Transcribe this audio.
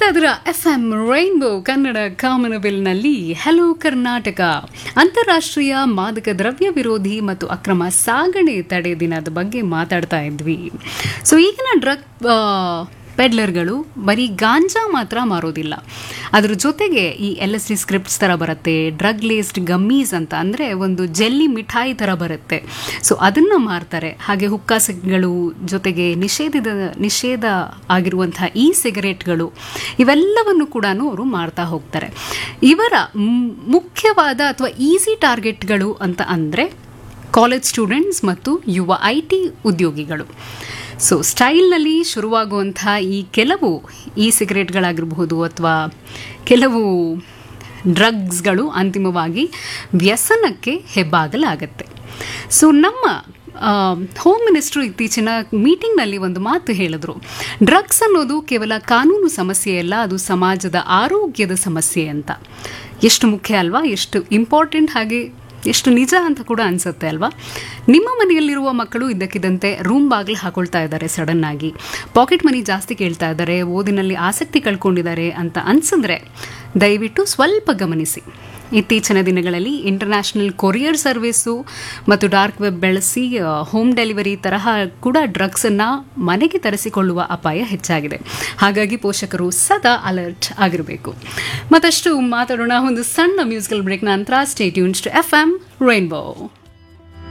ಕೇಳ್ತಾ ಇದ್ರ F M rainbow Kannada ಕಾಮನಬಿಲ್ನಲ್ಲಿ ಹಲೋ ಕರ್ನಾಟಕ ಅಂತಾರಾಷ್ಟ್ರೀಯ ಮಾದಕ ದ್ರವ್ಯ ವಿರೋಧಿ ಮತ್ತು ಅಕ್ರಮ ಸಾಗಣೆ ತಡೆ ದಿನದ ಬಗ್ಗೆ ಮಾತಾಡ್ತಾ ಇದ್ವಿ ಸೊ ಈಗಿನ ಡ್ರಗ್ ಪೆಡ್ಲರ್ಗಳು ಬರೀ ಗಾಂಜಾ ಮಾತ್ರ ಮಾರೋದಿಲ್ಲ ಅದ್ರ ಜೊತೆಗೆ ಈ ಎಲ್ ಎಸ್ ಡಿ ಸ್ಕ್ರಿಪ್ಟ್ಸ್ ಥರ ಬರುತ್ತೆ ಡ್ರಗ್ ಲೇಸ್ಡ್ ಗಮ್ಮೀಸ್ ಅಂತ ಅಂದರೆ ಒಂದು ಜೆಲ್ಲಿ ಮಿಠಾಯಿ ಥರ ಬರುತ್ತೆ ಸೊ ಅದನ್ನು ಮಾರ್ತಾರೆ ಹಾಗೆ ಹುಕ್ಕಾಸಗಳು ಜೊತೆಗೆ ನಿಷೇಧಿತ ನಿಷೇಧ ಆಗಿರುವಂತಹ ಈ ಸಿಗರೇಟ್ಗಳು ಇವೆಲ್ಲವನ್ನು ಕೂಡ ಅವರು ಮಾರ್ತಾ ಹೋಗ್ತಾರೆ ಇವರ ಮ್- ಮುಖ್ಯವಾದ ಅಥವಾ ಈಸಿ ಟಾರ್ಗೆಟ್ಗಳು ಅಂತ ಅಂದರೆ ಕಾಲೇಜ್ ಸ್ಟೂಡೆಂಟ್ಸ್ ಮತ್ತು ಯುವ ಐ ಟಿ ಉದ್ಯೋಗಿಗಳು ಸೊ ಸ್ಟೈಲ್ನಲ್ಲಿ ಶುರುವಾಗುವಂಥ ಈ ಕೆಲವು ಈ ಸಿಗರೇಟ್ಗಳಾಗಿರಬಹುದು ಅಥವಾ ಕೆಲವು ಡ್ರಗ್ಸ್ಗಳು ಅಂತಿಮವಾಗಿ ವ್ಯಸನಕ್ಕೆ ಹೆಬ್ಬಾಗಲಾಗತ್ತೆ ಸೊ ನಮ್ಮ ಹೋಮ್ ಮಿನಿಸ್ಟ್ರು ಇತ್ತೀಚಿನ ಮೀಟಿಂಗ್ನಲ್ಲಿ ಒಂದು ಮಾತು ಹೇಳಿದ್ರು ಡ್ರಗ್ಸ್ ಅನ್ನೋದು ಕೇವಲ ಕಾನೂನು ಸಮಸ್ಯೆ ಅಲ್ಲ ಅದು ಸಮಾಜದ ಆರೋಗ್ಯದ ಸಮಸ್ಯೆ ಅಂತ ಎಷ್ಟು ಮುಖ್ಯ ಅಲ್ವಾ ಎಷ್ಟು ಇಂಪಾರ್ಟೆಂಟ್ ಹಾಗೆ ಎಷ್ಟು ನಿಜ ಅಂತ ಕೂಡ ಅನ್ಸುತ್ತೆ ಅಲ್ವಾ ನಿಮ್ಮ ಮನೆಯಲ್ಲಿರುವ ಮಕ್ಕಳು ಇದ್ದಕ್ಕಿದ್ದಂತೆ ರೂಮ್ ಬಾಗಿಲು ಹಾಕೊಳ್ತಾ ಇದ್ದಾರೆ ಸಡನ್ ಆಗಿ ಪಾಕೆಟ್ ಮನಿ ಜಾಸ್ತಿ ಕೇಳ್ತಾ ಇದ್ದಾರೆ ಓದಿನಲ್ಲಿ ಆಸಕ್ತಿ ಕಳ್ಕೊಂಡಿದ್ದಾರೆ ಅಂತ ಅನ್ಸಿದ್ರೆ ದಯವಿಟ್ಟು ಸ್ವಲ್ಪ ಗಮನಿಸಿ ಇತ್ತೀಚಿನ ದಿನಗಳಲ್ಲಿ ಇಂಟರ್ನ್ಯಾಷನಲ್ ಕೊರಿಯರ್ ಸರ್ವಿಸು ಮತ್ತು ಡಾರ್ಕ್ ವೆಬ್ ಬೆಳೆಸಿ ಹೋಮ್ ಡೆಲಿವರಿ ತರಹ ಕೂಡ ಡ್ರಗ್ಸನ್ನು ಮನೆಗೆ ತರಿಸಿಕೊಳ್ಳುವ ಅಪಾಯ ಹೆಚ್ಚಾಗಿದೆ ಹಾಗಾಗಿ ಪೋಷಕರು ಸದಾ ಅಲರ್ಟ್ ಆಗಿರಬೇಕು ಮತ್ತಷ್ಟು ಮಾತಾಡೋಣ ಒಂದು ಸಣ್ಣ ಮ್ಯೂಸಿಕಲ್ ಬ್ರೇಕ್ ನಂತರ stay tuned to F M rainbow